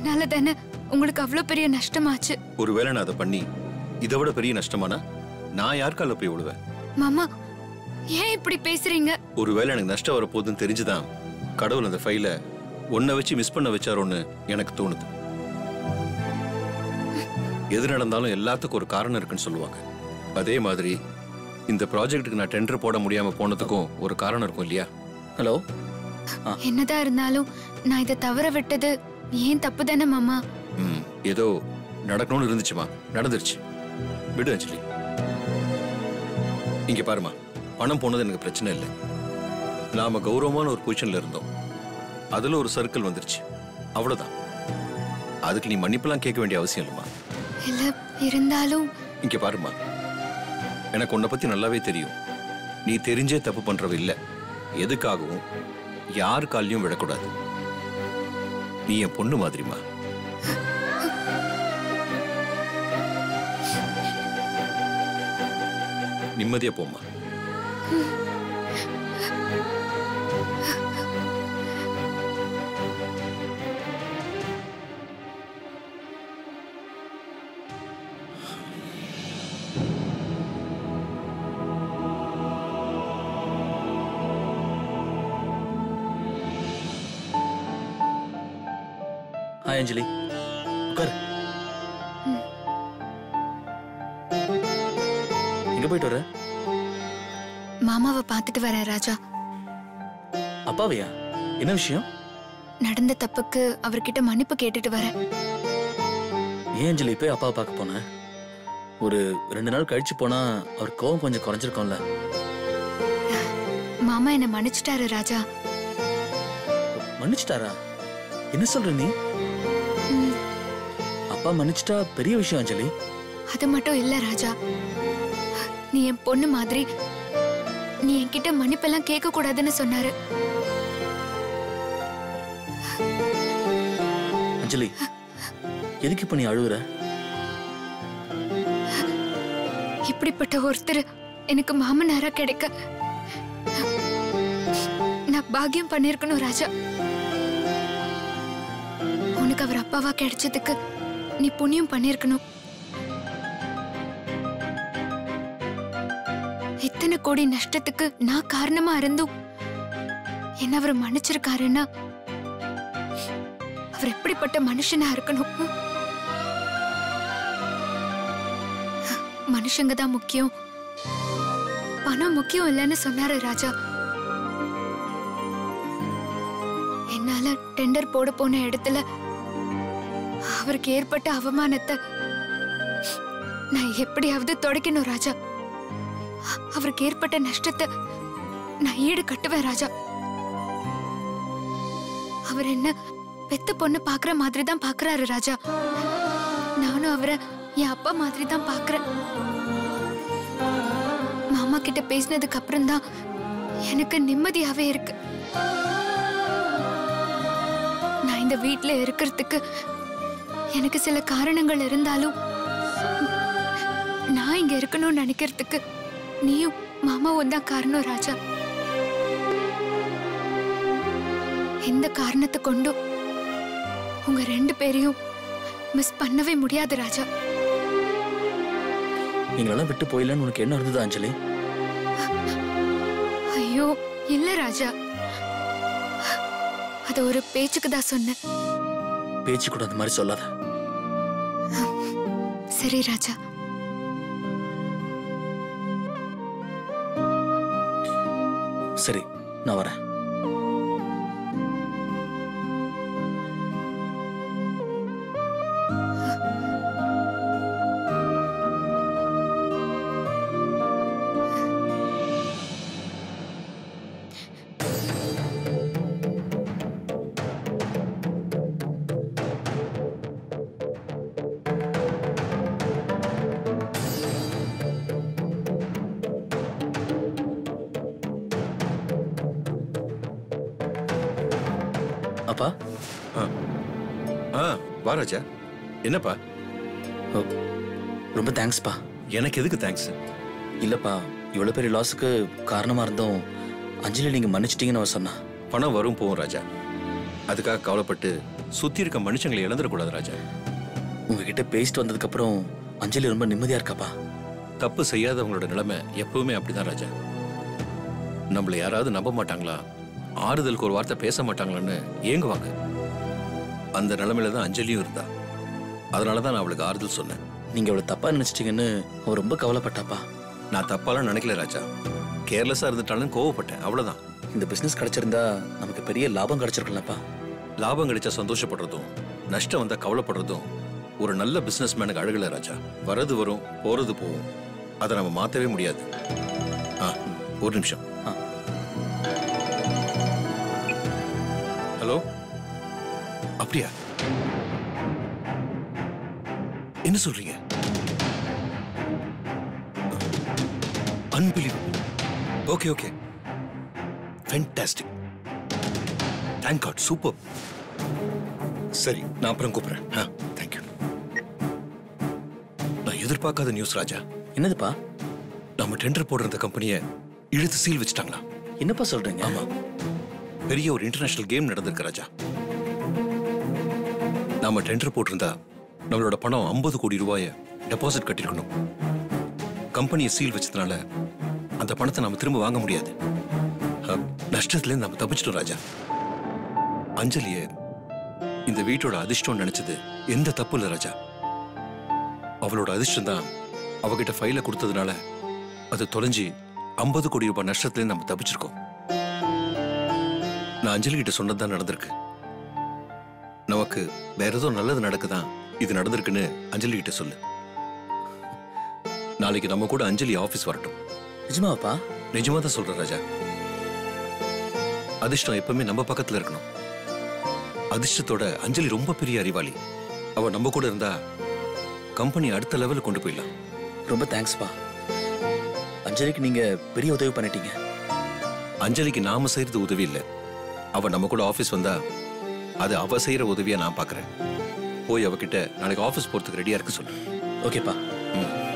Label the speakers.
Speaker 1: என்னால தானே உங்களுக்கு அவ்வளவு பெரிய நஷ்டமாச்சு
Speaker 2: ஒருவேளை நான் அதை பண்ணி இதை விட பெரிய நஷ்டமானா நான் யார் கால போய் விழுவேன்
Speaker 1: மாமா ஏன் இப்படி பேசுறீங்க
Speaker 2: ஒருவேளை எனக்கு நஷ்டம் வரப்போகுதுன்னு தெரிஞ்சுதான் கடவுள் அந்த ஃபைலை ஒன்றை வச்சு மிஸ் பண்ண வச்சாரோன்னு எனக்கு தோணுது எது நடந்தாலும் எல்லாத்துக்கும் ஒரு காரணம் இருக்குன்னு சொல்லுவாங்க அதே மாதிரி இந்த ப்ராஜெக்ட்டுக்கு நான் டெண்டர் போட முடியாம போனதுக்கும் ஒரு காரணம் இருக்கும் இல்லையா
Speaker 3: ஹலோ
Speaker 1: என்னதான் இருந்தாலும் நான் இதை தவற விட்டது ஏன் தப்பு தானே மாமா
Speaker 2: ம் ஏதோ நடக்கணும்னு இருந்துச்சுமா நடந்துருச்சு விடு அஞ்சலி இங்க பாருமா பணம் போனது எனக்கு பிரச்சனை இல்லை நாம கௌரவமான ஒரு பொசிஷன்ல இருந்தோம் அதுல ஒரு சர்க்கிள் வந்துருச்சு அவ்வளவுதான் அதுக்கு நீ மன்னிப்பெல்லாம் கேட்க வேண்டிய அவசியம் இல்லைம்மா
Speaker 1: இல்ல இருந்தாலும்
Speaker 2: இங்க பாருமா எனக்கு உன்னை பத்தி நல்லாவே தெரியும் நீ தெரிஞ்சே தப்பு பண்றவ இல்ல எதுக்காகவும் யார் காலையும் விடக்கூடாது நீ என் பொண்ணு மாதிரிமா நிம்மதியா போம்மா
Speaker 3: ஹாய் அஞ்சலி உட்காரு எங்க போயிட்டு வர
Speaker 1: மாமாவை பார்த்துட்டு வரேன் ராஜா
Speaker 3: அப்பாவையா என்ன விஷயம்
Speaker 1: நடந்த தப்புக்கு அவர்கிட்ட மன்னிப்பு கேட்டுட்டு வரேன்
Speaker 3: ஏன் அஞ்சலி போய் அப்பாவை பார்க்க போன ஒரு ரெண்டு நாள் கழிச்சு போனா அவர் கோவம் கொஞ்சம் குறைஞ்சிருக்கும்ல
Speaker 1: மாமா என்ன மன்னிச்சிட்டாரு ராஜா
Speaker 3: மன்னிச்சிட்டாரா என்ன சொல்ற நீ
Speaker 1: ம்,
Speaker 3: அப்பா மன்னிச்சிட்டா பெரிய விஷயம் அஞ்சலி
Speaker 1: அது மட்டும் இல்ல ராஜா நீ என் பொண்ணு மாதிரி நீ என்கிட்ட மன்னிப்பெல்லாம் கேட்க கூடாதுன்னு சொன்னாரு
Speaker 3: அஞ்சலி எதுக்கு இப்ப நீ அழுவுற
Speaker 1: இப்படிப்பட்ட ஒருத்தர் எனக்கு மாமனாரா கிடைக்க நான் பாக்கியம் பண்ணிருக்கணும் ராஜா உனக்கு அவர் அப்பாவா கிடைச்சதுக்கு நீ புண்ணியம் பண்ணிருக்கணும் இத்தனை கோடி நஷ்டத்துக்கு நான் காரணமா இருந்தும் என்ன அவர் மன்னிச்சிருக்காருன்னா அவர் எப்படிப்பட்ட மனுஷனா இருக்கணும் மனுஷங்க தான் முக்கியம் பணம் முக்கியம் இல்லைன்னு சொன்னாரு ராஜா என்னால டெண்டர் போட போன இடத்துல அவருக்கு ஏற்பட்ட அவமானத்தை நான் எப்படியாவது தொடக்கணும் ராஜா அவருக்கு ஏற்பட்ட நஷ்டத்தை நான் ஈடு கட்டுவேன் ராஜா அவர் என்ன பெத்த பொண்ணு பாக்குற மாதிரி தான் பாக்குறாரு ராஜா நானும் அவரை என் அப்பா மாதிரி தான் பாக்குறேன் மாமா கிட்ட பேசினதுக்கு அப்புறம் தான் எனக்கு நிம்மதியாவே இருக்கு நான் இந்த வீட்ல இருக்கிறதுக்கு எனக்கு சில காரணங்கள் இருந்தாலும் நான் இங்க இருக்கணும்னு நினைக்கிறதுக்கு நீயும் மாமாவும் தான் காரணம் ராஜா எந்த காரணத்தை கொண்டும் உங்க ரெண்டு பேரையும் மிஸ் பண்ணவே முடியாது ராஜா
Speaker 3: நீங்களெல்லாம் விட்டு போயிடலன்னு உனக்கு என்ன இருந்தது அஞ்சலி
Speaker 1: ஐயோ இல்ல ராஜா அது ஒரு பேச்சுக்கு தான் சொன்னேன்
Speaker 3: பேச்சு கூட அந்த மாதிரி சொல்லாத
Speaker 1: சரி ராஜா
Speaker 3: சரி நான் வரேன் அப்பா
Speaker 2: ஆ வா ராஜா என்னப்பா
Speaker 3: ஓ, ரொம்ப தேங்க்ஸ்ப்பா
Speaker 2: எனக்கு எதுக்கு தேங்க்ஸ்
Speaker 3: இல்லப்பா இவ்வளவு பெரிய லாஸுக்கு காரணமா இருந்தோம் அஞ்சலி நீங்க மன்னிச்சிட்டீங்கன்னு அவ சொன்னா
Speaker 2: பணம் வரும் போகும் ராஜா அதுக்காக கவலைப்பட்டு சுத்தி இருக்க மனுஷங்களை இழந்துடக்கூடாது ராஜா
Speaker 3: உங்ககிட்ட பேசிட்டு வந்ததுக்கு அப்புறம் அஞ்சலி ரொம்ப நிம்மதியா இருக்காப்பா
Speaker 2: தப்பு செய்யாதவங்களோட நிலைமை எப்பவுமே அப்படிதான் ராஜா நம்மள யாராவது நம்ப மாட்டாங்களா ஆறுதலுக்கு ஒரு வார்த்தை பேச மாட்டாங்களான்னு ஏங்குவாங்க அந்த நிலைமையில தான் அஞ்சலியும் இருந்தா அதனால தான் நான் அவளுக்கு ஆறுதல் சொன்னேன்
Speaker 3: நீங்க அவளை தப்பா நினைச்சிட்டீங்கன்னு அவ ரொம்ப கவலைப்பட்டாப்பா
Speaker 2: நான் தப்பாலாம் நினைக்கல ராஜா கேர்லெஸ்ஸா இருந்துட்டாலும் கோவப்பட்டேன் அவ்வளவுதான்
Speaker 3: இந்த பிசினஸ் கிடைச்சிருந்தா நமக்கு பெரிய லாபம் கிடைச்சிருக்கும்லப்பா
Speaker 2: லாபம் கிடைச்சா சந்தோஷப்படுறதும் நஷ்டம் வந்தா கவலைப்படுறதும் ஒரு நல்ல பிசினஸ் மேனுக்கு அழகுல ராஜா வரது வரும் போறது போகும் அதை நம்ம மாத்தவே முடியாது ஆ ஒரு நிமிஷம்
Speaker 3: ஆ.
Speaker 2: ஹலோ அப்படியா என்ன சொல்றீங்க unbelievable okay okay fantastic thank God super சரி நான் அப்புறம் கூப்பிடுறேன் ஆ தேங்க்யூ நான் எதிர்பார்க்காத நியூஸ் ராஜா
Speaker 3: என்னதுப்பா
Speaker 2: நம்ம டெண்டர் போடுற இந்த கம்பெனியை இழுத்து சீல் வச்சுட்டாங்களா
Speaker 3: என்னப்பா சொல்றீங்க
Speaker 2: ஆமா பெரிய ஒரு இன்டர்நேஷனல் கேம் நடந்திருக்கு ராஜா நாம டெண்டர் போட்டிருந்தா நம்மளோட பணம் 50 கோடி ரூபாயை டெபாசிட் கட்டிருக்கணும் கம்பெனியை சீல் வச்சதுனால அந்த பணத்தை நாம திரும்ப வாங்க முடியாது அஹ், நஷ்டத்துலேருந்து நாம தப்பிச்சிட்டோம் ராஜா அஞ்சலிய இந்த வீட்டோட அதிர்ஷ்டம் நினைச்சது எந்த தப்பு இல்லை ராஜா அவளோட அதிர்ஷ்டம் தான் அவகிட்ட ஃபைலை கொடுத்ததுனால அது தொலைஞ்சி 50 கோடி ரூபாய் நஷ்டத்துலேருந்து நம்ம தப்பிச்சிருக்கோம் நான் அஞ்சலி கிட்ட சொன்னதுதான் நடந்திருக்கு நமக்கு வேற ஏதோ நல்லது நடக்குதான் இது நடந்திருக்குன்னு அஞ்சலி கிட்ட சொல்லு நாளைக்கு நம்ம கூட அஞ்சலி ஆபீஸ் வரட்டும்
Speaker 3: நிஜமாவாப்பா
Speaker 2: நிஜமா தான் சொல்றேன் ராஜா அதிர்ஷ்டம் எப்பவுமே நம்ம பக்கத்துல இருக்கணும் அதிர்ஷ்டத்தோட அஞ்சலி ரொம்ப பெரிய அறிவாளி அவ நம்ம கூட இருந்தா கம்பெனி அடுத்த லெவலுக்கு கொண்டு போயிடலாம்
Speaker 3: ரொம்ப தேங்க்ஸ்ப்பா அஞ்சலிக்கு நீங்க பெரிய உதவி பண்ணிட்டீங்க
Speaker 2: அஞ்சலிக்கு நாம செய்யறது உதவி இல்ல அவ நம்ம கூட ஆபீஸ் வந்தா அது அவ செய்யற உதவியா நான் பாக்குறேன் போய் அவகிட்ட நாளைக்கு ஆபீஸ் போறதுக்கு ரெடியா இருக்க சொல்லு
Speaker 3: ஓகேப்பா
Speaker 2: ம்.